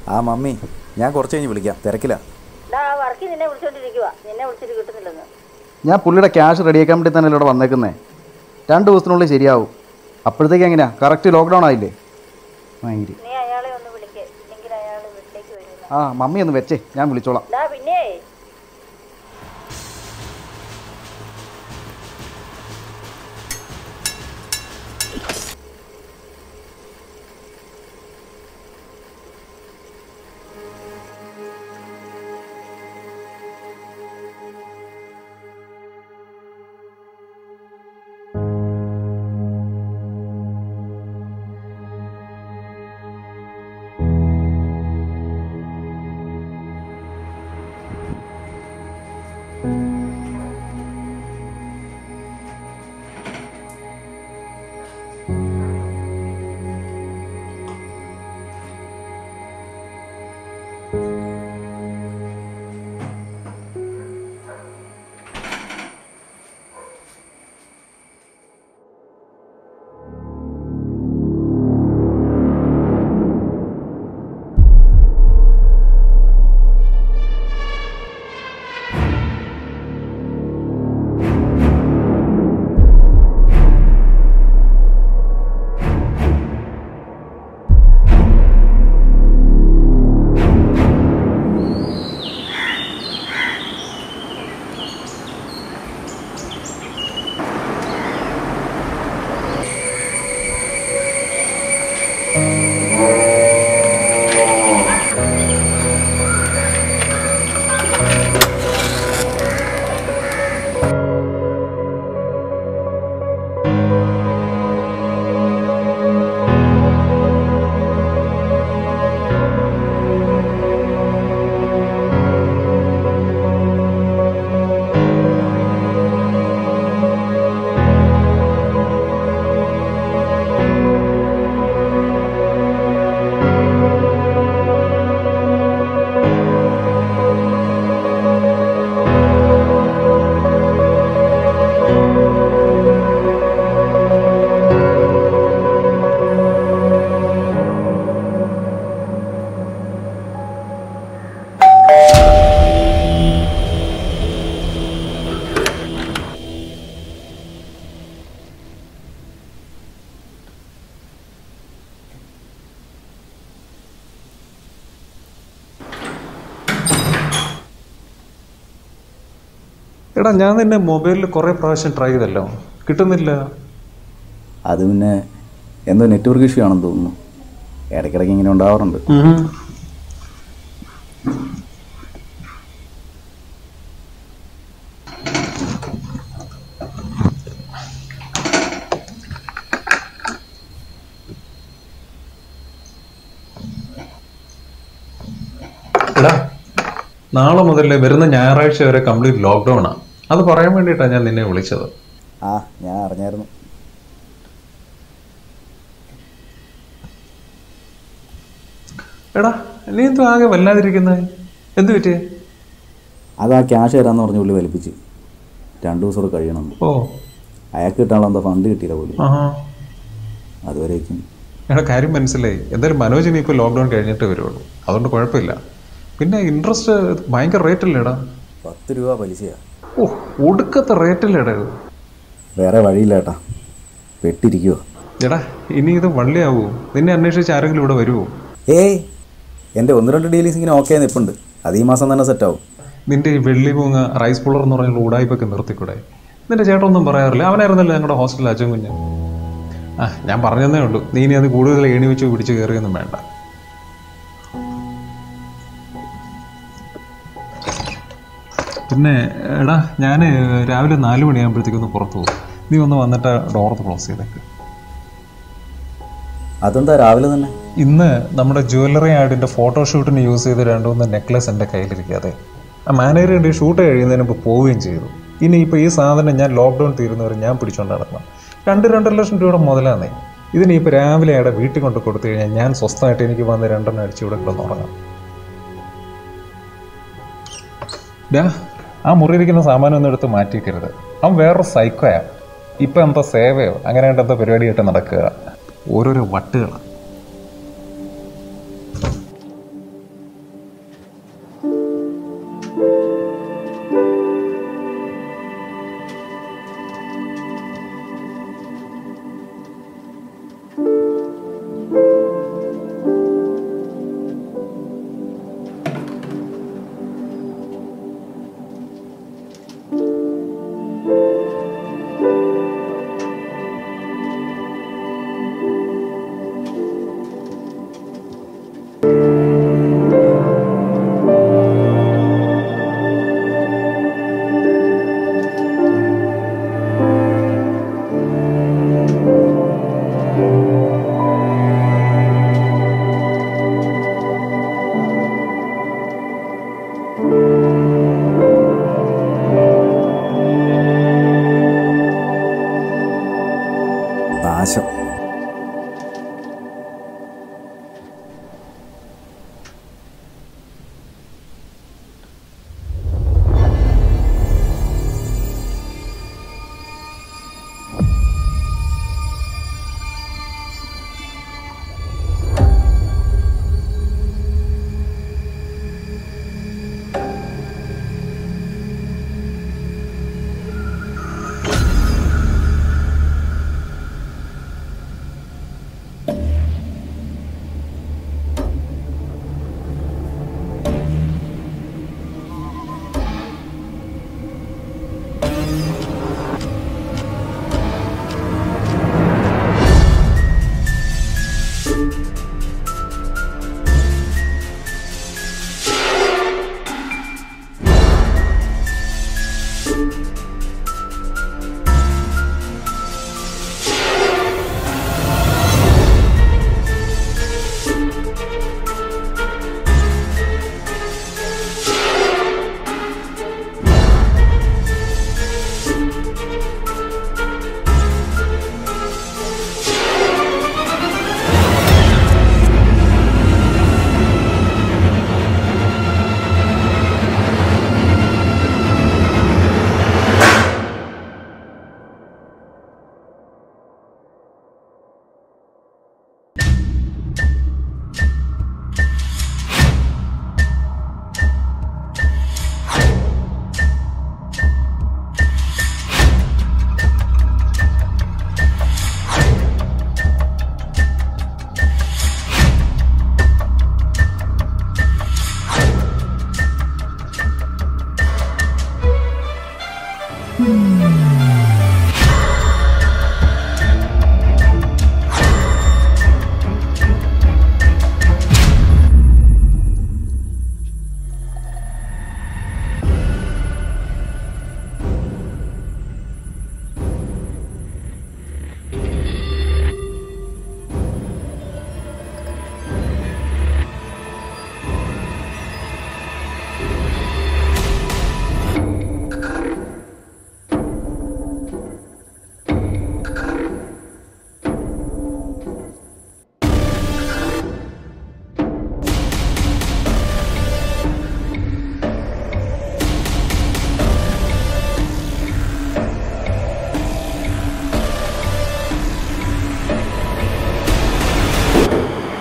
ആ മമ്മി ഞാൻ കുറച്ച് കഴിഞ്ഞ് വിളിക്കാം തിരക്കില്ല ഡാ വർക്കി നിന്നെ വിളിച്ചോണ്ടിരിക്കുക നിന്നെ വിളിച്ചിട്ട് കിട്ടുന്നില്ലെന്ന് ഞാൻ പുള്ളിയുടെ ക്യാഷ് റെഡിയാക്കാൻ വേണ്ടി തന്നെ ഇവിടെ വന്നേക്കുന്നേ രണ്ട് ദിവസത്തിനുള്ളിൽ ശരിയാവും അപ്പോഴത്തേക്ക് എങ്ങനെയാ കറക്റ്റ് ലോക്ക്ഡൗൺ ആയില്ലേ ഭയങ്കര നീ അയാളെ ഒന്ന് വിളിക്കേ ഇല്ലെങ്കിൽ അയാൾ വീട്ടിലേക്ക് വരുന്നു ആ മമ്മി ഒന്ന് വെച്ചേ ഞാൻ വിളിച്ചോളാം ഡാ പിന്നെ എടാ ഞാൻ നിന്നെ മൊബൈലിൽ കുറേ പ്രാവശ്യം ട്രൈ ചെയ്തല്ലോ കിട്ടുന്നില്ല അത് പിന്നെ എന്തോ നെറ്റ്വർക്ക് ഇഷ്യൂ ആണെന്ന് തോന്നുന്നു ഇടയ്ക്കിടയ്ക്ക് ഇങ്ങനെ ഉണ്ടാവാറുണ്ട് എടാ നാളെ മുതൽ വരുന്ന ഞായറാഴ്ച വരെ കംപ്ലീറ്റ് ലോക്ക്ഡൗൺ ആണ് അത് പറയാൻ വേണ്ടിയിട്ടാണ് ഞാൻ നിന്നെ വിളിച്ചത് ആ ഞാൻ അറിഞ്ഞായിരുന്നു എടാ നീ എന്തോ ആകെ വല്ലാതിരിക്കുന്നത് എന്ത് പറ്റിയേ അത് ആ ക്യാഷ് തരാമെന്ന് പറഞ്ഞ് പുള്ളി വലിപ്പിച്ച് രണ്ടു ദിവസം കൂടെ കഴിയണം ഓ അയാൾക്ക് കിട്ടാനുള്ള എന്താ ഫണ്ട് കിട്ടിയില്ല പോലും ആഹാ അതുവരേക്കും എടാ കാര്യം മനസ്സിലായി എന്തായാലും മനോജിന് ഇപ്പോൾ ലോക്ക്ഡൗൺ കഴിഞ്ഞിട്ടേ വരുള്ളൂ അതുകൊണ്ട് കുഴപ്പമില്ല പിന്നെ ഇൻട്രസ്റ്റ് ഭയങ്കര റേറ്റ് അല്ലേടാ പത്ത് രൂപ പലിശയാ ഓ ഒടുക്കത്തെ റേറ്റ് അല്ലേടാ ഇത് വേറെ വഴിയില്ല ഏട്ടാ പെട്ടിരിക്കുവോ എടാ ഇനി ഇത് വള്ളിയാവൂ നിന്നെ അന്വേഷിച്ച് ആരെങ്കിലും ഇവിടെ വരുമോ ഏയ് എൻ്റെ ഒന്ന് രണ്ട് ഡീലീസ് ഇങ്ങനെ ഓക്കെ നിൽപ്പുണ്ട് അത് ഈ മാസം തന്നെ സെറ്റാവും നിന്റെ ഈ വെള്ളി പൂങ്ങ റൈസ് പുള്ളർ എന്ന് പറഞ്ഞ ഉടായ്പൊക്കെ നിർത്തിക്കൂടെ നിന്റെ ചേട്ടനൊന്നും പറയാറില്ല അവനായിരുന്നല്ലോ ഞങ്ങളുടെ ഹോസ്റ്റലിൽ അച്ഛൻ കുഞ്ഞ് ആ ഞാൻ പറഞ്ഞതേ ഉള്ളൂ നീ ഇനി അത് കൂടുതൽ ഏണി വെച്ച് പിടിച്ച് കയറിയൊന്നും വേണ്ട പിന്നെ എടാ ഞാൻ രാവിലെ നാല് മണിയാകുമ്പോഴത്തേക്കൊന്ന് പുറത്തു പോകും നീ ഒന്ന് വന്നിട്ട് ഡോർ ക്ലോസ് ചെയ്തേക്ക് അതെന്താ രാവിലെ തന്നെ ഇന്ന് നമ്മുടെ ജ്വല്ലറി ആഡിൻ്റെ ഫോട്ടോഷൂട്ടിന് യൂസ് ചെയ്ത രണ്ട് മൂന്ന് നെക്ലസ് എൻ്റെ കയ്യിലിരിക്കാതെ ആ മാനേജർ ഉണ്ട് ഷൂട്ട് കഴിയുന്നതിന് മുമ്പ് പോവുകയും ചെയ്തു ഇനി ഇപ്പോൾ ഈ സാധനം ഞാൻ ലോക്ക്ഡൗൺ തീരുന്നവരെ ഞാൻ പിടിച്ചുകൊണ്ട് നടക്കണം രണ്ട് രണ്ടര ലക്ഷം രൂപയുടെ മുതലാന്നേ ഇതിന് ഇപ്പോൾ രാവിലെ അവിടെ വീട്ടിൽ കൊണ്ട് കൊടുത്തു കഴിഞ്ഞാൽ ഞാൻ സ്വസ്ഥമായിട്ട് എനിക്ക് വന്ന് രണ്ടെണ്ണം അടിച്ച് ഇവിടെ കിടന്ന് ഉറങ്ങാം ഡാ ആ മുറിയിരിക്കുന്ന സാമാനം ഒന്നും എടുത്ത് മാറ്റിക്കരുത് അവൻ വേറൊരു സൈക്കോയാ ഇപ്പം എന്താ സേവയോ അങ്ങനെ എന്താ പരിപാടിയായിട്ട് നടക്കുക ഓരോരോ വട്ടുകളാണ്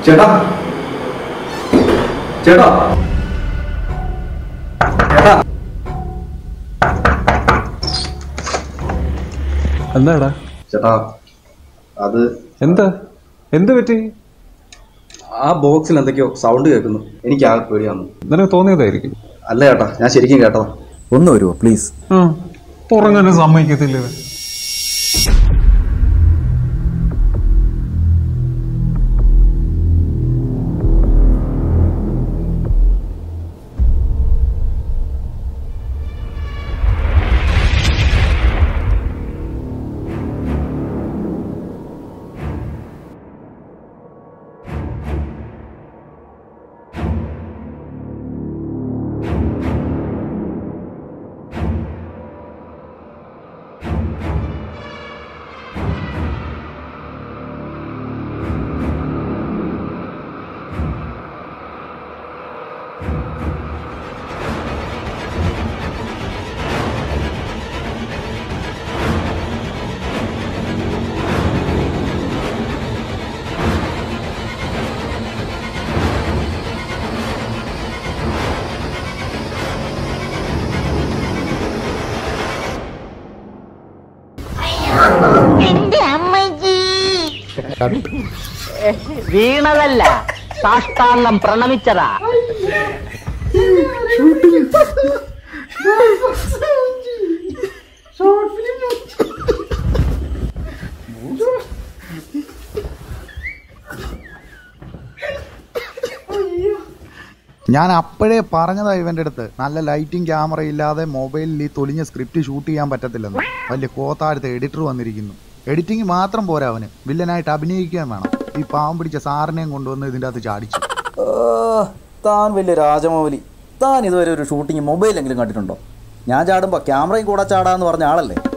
ചേട്ടാ ചേട്ടാ ചേട്ടാ എന്താടാ ചേട്ടാ അത് എന്താ എന്ത് പറ്റി ആ ബോക്സിൽ എന്തൊക്കെയോ സൗണ്ട് കേൾക്കുന്നു എനിക്ക് ആകെ പേടിയാന്നു നിനക്ക് തോന്നിയതായിരിക്കും അല്ല ചേട്ടാ ഞാൻ ശരിക്കും കേട്ടതാ ഒന്ന് വരുമോ പ്ലീസ് ആ ഉറങ്ങാനും സമ്മതിക്കത്തില്ല ഇത്. വീണതല്ല സാഷ്ടാംഗം പ്രണമിച്ചതാ ഞാൻ അപ്പോഴേ പറഞ്ഞതാ ഇവന്റെ അടുത്ത് നല്ല ലൈറ്റിംഗ് ക്യാമറ ഇല്ലാതെ മൊബൈലിൽ ഈ തൊലിഞ്ഞ സ്ക്രിപ്റ്റ് ഷൂട്ട് ചെയ്യാൻ പറ്റത്തില്ലെന്ന് വലിയ കോത്താഴത്തെ എഡിറ്റർ വന്നിരിക്കുന്നു എഡിറ്റിംഗ് മാത്രം പോരാ അവന് വില്ലനായിട്ട് അഭിനയിക്കുകയും വേണം ഈ പാവം പിടിച്ച സാറിനെയും കൊണ്ടുവന്ന് ഇതിൻ്റെ അകത്ത് ചാടിച്ചു താൻ വലിയ രാജമൗലി താൻ ഇതുവരെ ഒരു ഷൂട്ടിങ് മൊബൈലെങ്കിലും കണ്ടിട്ടുണ്ടോ ഞാൻ ചാടുമ്പോൾ ക്യാമറയും കൂടെ ചാടാന്ന് പറഞ്ഞ ആളല്ലേ